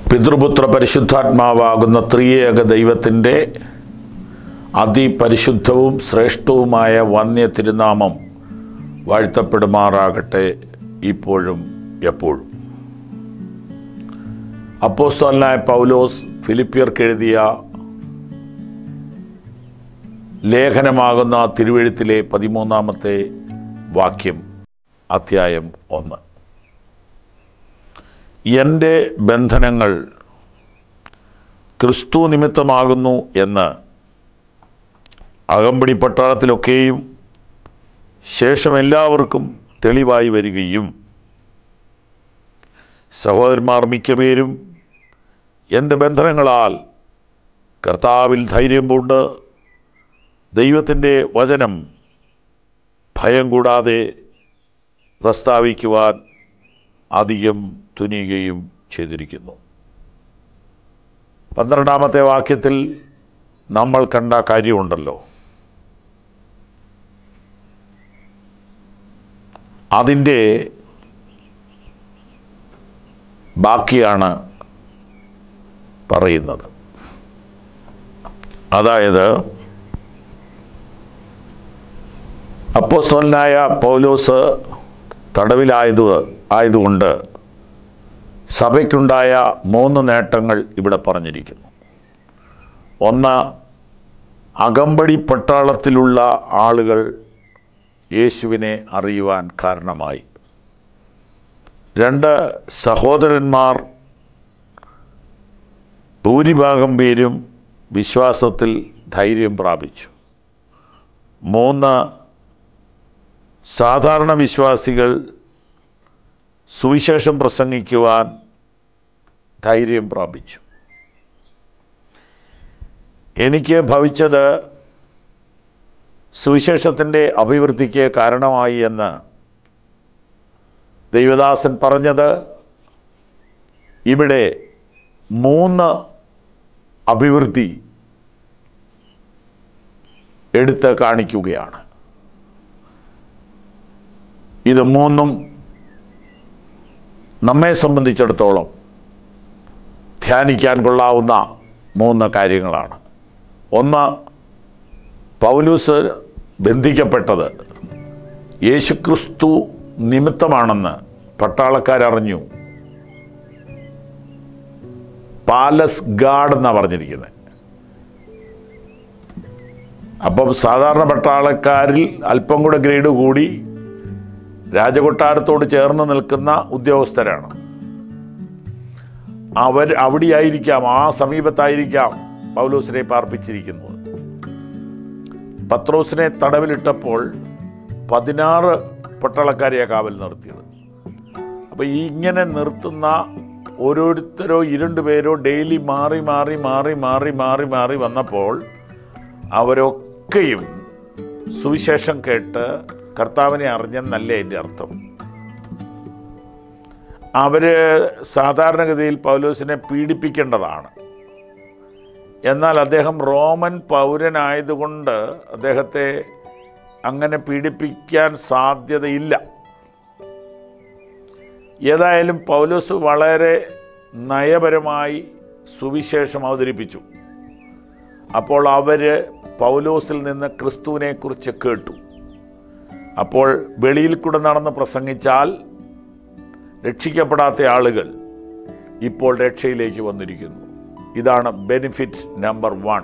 പിതൃപുത്ര പരിശുദ്ധാത്മാവാകുന്ന ത്രിയേക ദൈവത്തിൻ്റെ അതിപരിശുദ്ധവും ശ്രേഷ്ഠവുമായ വന്യ തിരുനാമം വാഴ്ത്തപ്പെടുമാറാകട്ടെ ഇപ്പോഴും എപ്പോഴും അപ്പോസ്തലനായ പൗലോസ് ഫിലിപ്പിയർക്കെഴുതിയ ലേഖനമാകുന്ന തിരുവഴുത്തിലെ പതിമൂന്നാമത്തെ വാക്യം അധ്യായം ഒന്ന് എൻ്റെ ബന്ധനങ്ങൾ ക്രിസ്തു നിമിത്തമാകുന്നു എന്ന് അകമ്പടി പട്ടാളത്തിലൊക്കെയും ശേഷം എല്ലാവർക്കും തെളിവായി വരികയും സഹോദരന്മാർ മിക്കപേരും എൻ്റെ ബന്ധനങ്ങളാൽ കർത്താവിൽ ധൈര്യം പൂണ്ട് ദൈവത്തിൻ്റെ വചനം ഭയം കൂടാതെ പ്രസ്താവിക്കുവാൻ അധികം തുനിയുകയും ചെയ്തിരിക്കുന്നു പന്ത്രണ്ടാമത്തെ വാക്യത്തിൽ നമ്മൾ കണ്ട കാര്യമുണ്ടല്ലോ അതിൻ്റെ ബാക്കിയാണ് പറയുന്നത് അതായത് അപ്പോസ്തലനായ പൗലോസ് തടവിലായത് ആയതുകൊണ്ട് സഭയ്ക്കുണ്ടായ മൂന്ന് നേട്ടങ്ങൾ ഇവിടെ പറഞ്ഞിരിക്കുന്നു ഒന്ന് അകമ്പടി പട്ടാളത്തിലുള്ള ആളുകൾ യേശുവിനെ അറിയുവാൻ കാരണമായി രണ്ട് സഹോദരന്മാർ ഭൂരിഭാഗം പേരും വിശ്വാസത്തിൽ ധൈര്യം പ്രാപിച്ചു മൂന്ന് സാധാരണ വിശ്വാസികൾ സുവിശേഷം പ്രസംഗിക്കുവാൻ ധൈര്യം പ്രാപിച്ചു എനിക്ക് ഭവിച്ചത് സുവിശേഷത്തിൻ്റെ അഭിവൃദ്ധിക്ക് കാരണമായി എന്ന് ദൈവദാസൻ പറഞ്ഞത് ഇവിടെ മൂന്ന് അഭിവൃദ്ധി എടുത്ത് കാണിക്കുകയാണ് ഇത് മൂന്നും നമ്മെ സംബന്ധിച്ചിടത്തോളം ധ്യാനിക്കാൻ കൊള്ളാവുന്ന മൂന്ന് കാര്യങ്ങളാണ് ഒന്ന് പൗലൂസ് ബന്ധിക്കപ്പെട്ടത് യേശുക്രിസ്തു നിമിത്തമാണെന്ന് പട്ടാളക്കാരറിഞ്ഞു പാലസ് ഗാർഡ് എന്നാണ് പറഞ്ഞിരിക്കുന്നത് അപ്പം സാധാരണ പട്ടാളക്കാരിൽ അല്പം കൂടെ ഗ്രേഡ് കൂടി രാജകൊട്ടാരത്തോട് ചേർന്ന് നിൽക്കുന്ന ഉദ്യോഗസ്ഥരാണ് അവർ അവിടെയായിരിക്കാം ആ സമീപത്തായിരിക്കാം പൗലോസിനെ പാർപ്പിച്ചിരിക്കുന്നത് പത്രോസിനെ തടവിലിട്ടപ്പോൾ പതിനാറ് പട്ടാളക്കാരെയാ കാവൽ നിർത്തിയത് അപ്പോൾ ഇങ്ങനെ നിർത്തുന്ന ഓരോരുത്തരോ ഇരുണ്ട് പേരോ ഡെയിലി മാറി മാറി മാറി മാറി മാറി മാറി വന്നപ്പോൾ അവരൊക്കെയും സുവിശേഷം കേട്ട് കർത്താവിനെ അറിഞ്ഞെന്നല്ലേ എൻ്റെ അർത്ഥം അവർ സാധാരണഗതിയിൽ പൗലോസിനെ പീഡിപ്പിക്കേണ്ടതാണ് എന്നാൽ അദ്ദേഹം റോമൻ പൗരനായതുകൊണ്ട് അദ്ദേഹത്തെ അങ്ങനെ പീഡിപ്പിക്കാൻ സാധ്യതയില്ല ഏതായാലും പൗലോസ് വളരെ നയപരമായി സുവിശേഷം അവതരിപ്പിച്ചു അപ്പോൾ അവർ പൗലോസിൽ നിന്ന് ക്രിസ്തുവിനെക്കുറിച്ച് കേട്ടു അപ്പോൾ വെളിയിൽ കൂടെ നടന്ന് പ്രസംഗിച്ചാൽ രക്ഷിക്കപ്പെടാത്ത ആളുകൾ ഇപ്പോൾ രക്ഷയിലേക്ക് വന്നിരിക്കുന്നു ഇതാണ് benefit number one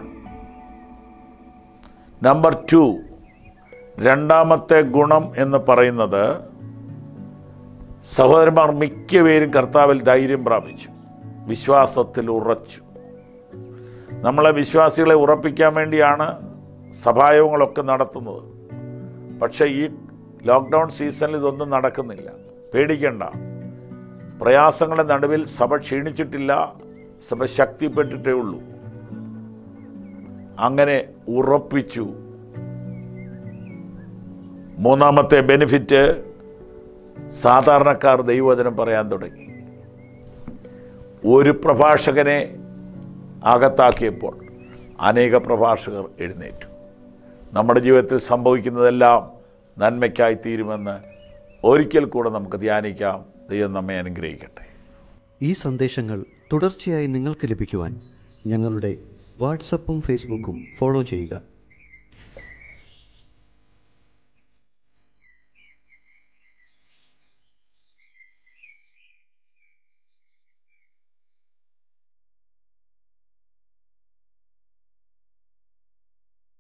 number two രണ്ടാമത്തെ ഗുണം എന്ന് പറയുന്നത് സഹോദരന്മാർ മിക്കപേരും കർത്താവിൽ ധൈര്യം പ്രാപിച്ചു വിശ്വാസത്തിൽ ഉറച്ചു നമ്മളെ വിശ്വാസികളെ ഉറപ്പിക്കാൻ വേണ്ടിയാണ് സഭായോഗങ്ങളൊക്കെ നടത്തുന്നത് പക്ഷേ ഈ ലോക്ക്ഡൗൺ സീസണിൽ ഇതൊന്നും നടക്കുന്നില്ല പേടിക്കണ്ട പ്രയാസങ്ങളുടെ നടുവിൽ സഭ ക്ഷീണിച്ചിട്ടില്ല സഭ ശക്തിപ്പെട്ടിട്ടേ ഉള്ളൂ അങ്ങനെ ഉറപ്പിച്ചു മൂന്നാമത്തെ ബെനിഫിറ്റ് സാധാരണക്കാർ ദൈവവചനം പറയാൻ തുടങ്ങി ഒരു പ്രഭാഷകനെ അകത്താക്കിയപ്പോൾ അനേക പ്രഭാഷകർ എഴുന്നേറ്റു നമ്മുടെ ജീവിതത്തിൽ സംഭവിക്കുന്നതെല്ലാം നന്മയ്ക്കായി തീരുമെന്ന് ഒരിക്കൽ കൂടെ നമുക്ക് ധ്യാനിക്കാം ദൈവം നമ്മെ അനുഗ്രഹിക്കട്ടെ ഈ സന്ദേശങ്ങൾ തുടർച്ചയായി നിങ്ങൾക്ക് ലഭിക്കുവാൻ ഞങ്ങളുടെ വാട്സപ്പും ഫേസ്ബുക്കും ഫോളോ ചെയ്യുക